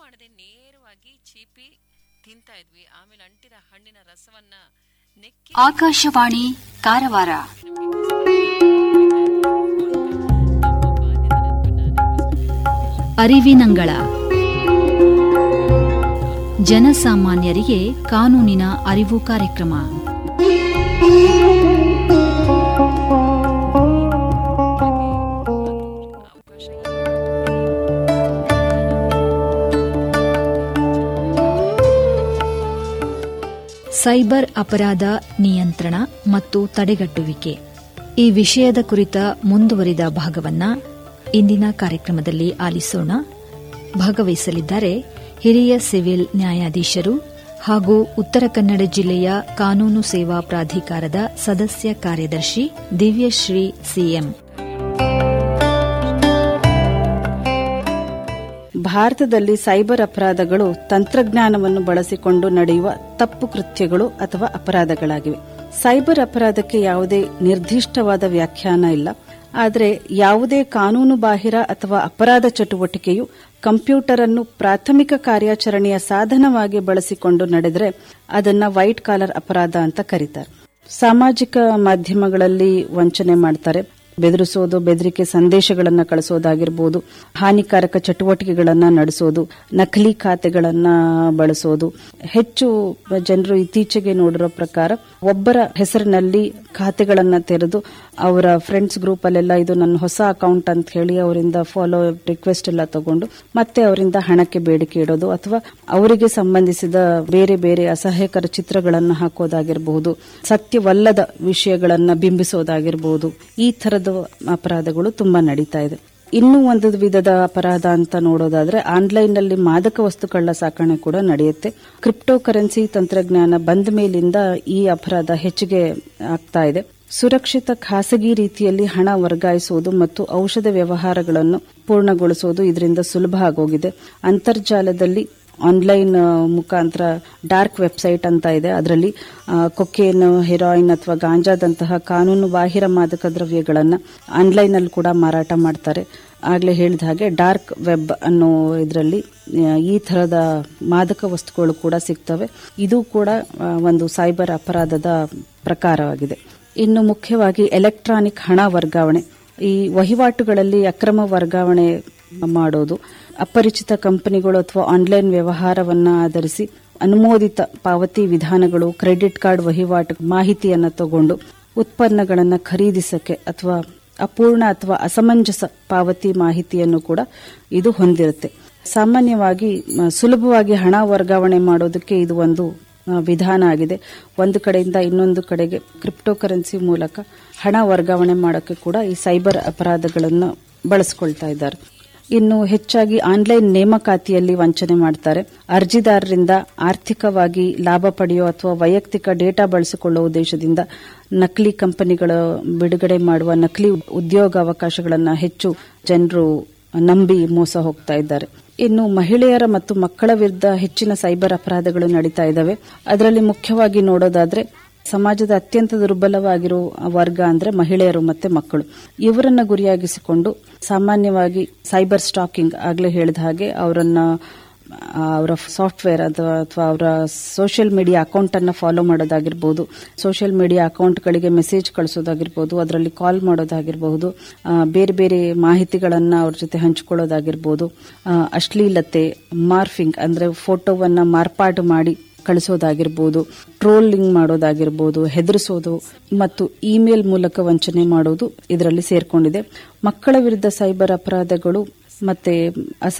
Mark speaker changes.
Speaker 1: ಮಾಡದೆ ನೇರವಾಗಿ ಚೀಪಿ ತಿಂತಾ ಇದ್ವಿ ಆಮೇಲೆ ಅಂಟಿದ ಹಣ್ಣಿನ ರಸವನ್ನ ನೆಕ್ಕಿ
Speaker 2: ಆಕಾಶವಾಣಿ ಕಾರವಾರ ಅರಿವಿನಂಗಳ ಜನಸಾಮಾನ್ಯರಿಗೆ ಕಾನೂನಿನ ಅರಿವು ಕಾರ್ಯಕ್ರಮ
Speaker 1: ಅವಕಾಶ
Speaker 2: ಸೈಬರ್ ಅಪರಾಧ ನಿಯಂತ್ರಣ ಮತ್ತು ತಡೆಗಟ್ಟುವಿಕೆ ಈ ವಿಷಯದ ಕುರಿತ ಮುಂದುವರಿದ ಭಾಗವನ್ನ ಇಂದಿನ ಕಾರ್ಯಕ್ರಮದಲ್ಲಿ ಆಲಿಸೋಣ ಭಾಗವಹಿಸಲಿದ್ದಾರೆ ಹಿರಿಯ ಸಿವಿಲ್ ನ್ಯಾಯಾಧೀಶರು ಹಾಗೂ ಉತ್ತರ ಕನ್ನಡ ಜಿಲ್ಲೆಯ ಕಾನೂನು ಸೇವಾ ಪ್ರಾಧಿಕಾರದ ಸದಸ್ಯ ಕಾರ್ಯದರ್ಶಿ ದಿವ್ಯಶ್ರೀ ಸಿಎಂ
Speaker 3: ಭಾರತದಲ್ಲಿ ಸೈಬರ್ ಅಪರಾಧಗಳು ತಂತ್ರಜ್ಞಾನವನ್ನು ಬಳಸಿಕೊಂಡು ನಡೆಯುವ ತಪ್ಪು ಕೃತ್ಯಗಳು ಅಥವಾ ಅಪರಾಧಗಳಾಗಿವೆ ಸೈಬರ್ ಅಪರಾಧಕ್ಕೆ ಯಾವುದೇ ನಿರ್ದಿಷ್ಟವಾದ ವ್ಯಾಖ್ಯಾನ ಇಲ್ಲ ಆದರೆ ಯಾವುದೇ ಕಾನೂನು ಬಾಹಿರ ಅಥವಾ ಅಪರಾಧ ಚಟುವಟಿಕೆಯು ಕಂಪ್ಯೂಟರ್ ಅನ್ನು ಪ್ರಾಥಮಿಕ ಕಾರ್ಯಾಚರಣೆಯ ಸಾಧನವಾಗಿ ಬಳಸಿಕೊಂಡು ನಡೆದರೆ ಅದನ್ನ ವೈಟ್ ಕಾಲರ್ ಅಪರಾಧ ಅಂತ ಕರೀತಾರೆ ಸಾಮಾಜಿಕ ಮಾಧ್ಯಮಗಳಲ್ಲಿ ವಂಚನೆ ಮಾಡ್ತಾರೆ ಬೆದರಿಸೋದು ಬೆದರಿಕೆ ಸಂದೇಶಗಳನ್ನ ಕಳಿಸೋದಾಗಿರ್ಬೋದು ಹಾನಿಕಾರಕ ಚಟುವಟಿಕೆಗಳನ್ನ ನಡೆಸೋದು ನಕಲಿ ಖಾತೆಗಳನ್ನ ಬಳಸೋದು ಹೆಚ್ಚು ಜನರು ಇತ್ತೀಚೆಗೆ ನೋಡಿರೋ ಪ್ರಕಾರ ಒಬ್ಬರ ಹೆಸರಿನಲ್ಲಿ ಖಾತೆಗಳನ್ನ ತೆರೆದು ಅವರ ಫ್ರೆಂಡ್ಸ್ ಗ್ರೂಪ್ ಅಲ್ಲೆಲ್ಲ ಇದು ನನ್ನ ಹೊಸ ಅಕೌಂಟ್ ಅಂತ ಹೇಳಿ ಅವರಿಂದ ಫಾಲೋ ರಿಕ್ವೆಸ್ಟ್ ಎಲ್ಲ ತಗೊಂಡು ಮತ್ತೆ ಅವರಿಂದ ಹಣಕ್ಕೆ ಬೇಡಿಕೆ ಇಡೋದು ಅಥವಾ ಅವರಿಗೆ ಸಂಬಂಧಿಸಿದ ಬೇರೆ ಬೇರೆ ಅಸಹ್ಯಕರ ಚಿತ್ರಗಳನ್ನು ಹಾಕೋದಾಗಿರಬಹುದು ಸತ್ಯವಲ್ಲದ ವಿಷಯಗಳನ್ನ ಬಿಂಬಿಸೋದಾಗಿರಬಹುದು ಈ ತರದ ಅಪರಾಧಗಳು ತುಂಬಾ ನಡೀತಾ ಇದೆ ಇನ್ನೂ ಒಂದು ವಿಧದ ಅಪರಾಧ ಅಂತ ನೋಡೋದಾದ್ರೆ ಆನ್ಲೈನ್ ನಲ್ಲಿ ಮಾದಕ ವಸ್ತು ಕಳ್ಳ ಸಾಕಣೆ ಕೂಡ ನಡೆಯುತ್ತೆ ಕ್ರಿಪ್ಟೋ ಕರೆನ್ಸಿ ತಂತ್ರಜ್ಞಾನ ಬಂದ ಮೇಲಿಂದ ಈ ಅಪರಾಧ ಹೆಚ್ಚಿಗೆ ಆಗ್ತಾ ಇದೆ ಸುರಕ್ಷಿತ ಖಾಸಗಿ ರೀತಿಯಲ್ಲಿ ಹಣ ವರ್ಗಾಯಿಸುವುದು ಮತ್ತು ಔಷಧ ವ್ಯವಹಾರಗಳನ್ನು ಪೂರ್ಣಗೊಳಿಸುವುದು ಇದರಿಂದ ಸುಲಭ ಆಗೋಗಿದೆ ಅಂತರ್ಜಾಲದಲ್ಲಿ ಆನ್ಲೈನ್ ಮುಖಾಂತರ ಡಾರ್ಕ್ ವೆಬ್ಸೈಟ್ ಅಂತ ಇದೆ ಅದರಲ್ಲಿ ಕೊಕೇನ್ ಹೆರಾಯಿನ್ ಅಥವಾ ಗಾಂಜಾದಂತಹ ಕಾನೂನು ಬಾಹಿರ ಮಾದಕ ದ್ರವ್ಯಗಳನ್ನು ಆನ್ಲೈನ್ ಅಲ್ಲಿ ಕೂಡ ಮಾರಾಟ ಮಾಡ್ತಾರೆ ಆಗ್ಲೇ ಹೇಳಿದ ಹಾಗೆ ಡಾರ್ಕ್ ವೆಬ್ ಅನ್ನೋ ಇದರಲ್ಲಿ ಈ ತರದ ಮಾದಕ ವಸ್ತುಗಳು ಕೂಡ ಸಿಗ್ತವೆ ಇದು ಕೂಡ ಆ, ಒಂದು ಸೈಬರ್ ಅಪರಾಧದ ಪ್ರಕಾರವಾಗಿದೆ ಇನ್ನು ಮುಖ್ಯವಾಗಿ ಎಲೆಕ್ಟ್ರಾನಿಕ್ ಹಣ ವರ್ಗಾವಣೆ ಈ ವಹಿವಾಟುಗಳಲ್ಲಿ ಅಕ್ರಮ ವರ್ಗಾವಣೆ ಮಾಡೋದು ಅಪರಿಚಿತ ಕಂಪನಿಗಳು ಅಥವಾ ಆನ್ಲೈನ್ ವ್ಯವಹಾರವನ್ನ ಆಧರಿಸಿ ಅನುಮೋದಿತ ಪಾವತಿ ವಿಧಾನಗಳು ಕ್ರೆಡಿಟ್ ಕಾರ್ಡ್ ವಹಿವಾಟು ಮಾಹಿತಿಯನ್ನ ತಗೊಂಡು ಉತ್ಪನ್ನಗಳನ್ನು ಖರೀದಿಸಕ್ಕೆ ಅಥವಾ ಅಪೂರ್ಣ ಅಥವಾ ಅಸಮಂಜಸ ಪಾವತಿ ಮಾಹಿತಿಯನ್ನು ಕೂಡ ಇದು ಹೊಂದಿರುತ್ತೆ ಸಾಮಾನ್ಯವಾಗಿ ಮ, ಸುಲಭವಾಗಿ ಹಣ ವರ್ಗಾವಣೆ ಮಾಡೋದಕ್ಕೆ ಇದು ಒಂದು ಆ, ವಿಧಾನ ಆಗಿದೆ ಒಂದು ಕಡೆಯಿಂದ ಇನ್ನೊಂದು ಕಡೆಗೆ ಕ್ರಿಪ್ಟೋ ಕರೆನ್ಸಿ ಮೂಲಕ ಹಣ ವರ್ಗಾವಣೆ ಮಾಡೋಕ್ಕೆ ಕೂಡ ಈ ಸೈಬರ್ ಅಪರಾಧಗಳನ್ನು ಬಳಸ್ಕೊಳ್ತಾ ಇದ್ದಾರೆ ಇನ್ನು ಹೆಚ್ಚಾಗಿ ಆನ್ಲೈನ್ ನೇಮಕಾತಿಯಲ್ಲಿ ವಂಚನೆ ಮಾಡ್ತಾರೆ ಅರ್ಜಿದಾರರಿಂದ ಆರ್ಥಿಕವಾಗಿ ಲಾಭ ಪಡೆಯೋ ಅಥವಾ ವೈಯಕ್ತಿಕ ಡೇಟಾ ಬಳಸಿಕೊಳ್ಳುವ ಉದ್ದೇಶದಿಂದ ನಕಲಿ ಕಂಪನಿಗಳು ಬಿಡುಗಡೆ ಮಾಡುವ ನಕಲಿ ಉದ್ಯೋಗ ಅವಕಾಶಗಳನ್ನು ಹೆಚ್ಚು ಜನರು ನಂಬಿ ಮೋಸ ಹೋಗ್ತಾ ಇದ್ದಾರೆ ಇನ್ನು ಮಹಿಳೆಯರ ಮತ್ತು ಮಕ್ಕಳ ವಿರುದ್ಧ ಹೆಚ್ಚಿನ ಸೈಬರ್ ಅಪರಾಧಗಳು ನಡೀತಾ ಇದ್ದಾವೆ ಅದರಲ್ಲಿ ಮುಖ್ಯವಾಗಿ ನೋಡೋದಾದ್ರೆ ಸಮಾಜದ ಅತ್ಯಂತ ದುರ್ಬಲವಾಗಿರೋ ವರ್ಗ ಅಂದ್ರೆ ಮಹಿಳೆಯರು ಮತ್ತೆ ಮಕ್ಕಳು ಇವರನ್ನ ಗುರಿಯಾಗಿಸಿಕೊಂಡು ಸಾಮಾನ್ಯವಾಗಿ ಸೈಬರ್ ಸ್ಟಾಕಿಂಗ್ ಆಗ್ಲೇ ಹೇಳಿದ ಹಾಗೆ ಅವರನ್ನ ಅವರ ಸಾಫ್ಟ್ವೇರ್ ಅಥವಾ ಅಥವಾ ಅವರ ಸೋಷಿಯಲ್ ಮೀಡಿಯಾ ಅಕೌಂಟ್ ಅನ್ನ ಫಾಲೋ ಮಾಡೋದಾಗಿರ್ಬೋದು ಸೋಷಿಯಲ್ ಮೀಡಿಯಾ ಅಕೌಂಟ್ಗಳಿಗೆ ಮೆಸೇಜ್ ಕಳಿಸೋದಾಗಿರ್ಬೋದು ಅದರಲ್ಲಿ ಕಾಲ್ ಮಾಡೋದಾಗಿರ್ಬಹುದು ಆ, ಬೇರೆ ಬೇರೆ ಮಾಹಿತಿಗಳನ್ನ ಅವ್ರ ಜೊತೆ ಹಂಚಿಕೊಳ್ಳೋದಾಗಿರ್ಬೋದು ಆ, ಅಶ್ಲೀಲತೆ ಮಾರ್ಫಿಂಗ್ ಅಂದ್ರೆ ಫೋಟೋವನ್ನ ಮಾರ್ಪಾಡು ಮಾಡಿ ಕಳಿಸೋದಾಗಿರ್ಬೋದು ಟ್ರೋಲಿಂಗ್ ಮಾಡೋದಾಗಿರ್ಬೋದು ಹೆದರಿಸೋದು ಮತ್ತು ಇಮೇಲ್ ಮೂಲಕ ವಂಚನೆ ಮಾಡೋದು ಇದರಲ್ಲಿ ಸೇರ್ಕೊಂಡಿದೆ ಮಕ್ಕಳ ವಿರುದ್ಧ ಸೈಬರ್ ಅಪರಾಧಗಳು ಮತ್ತೆ ಅಸ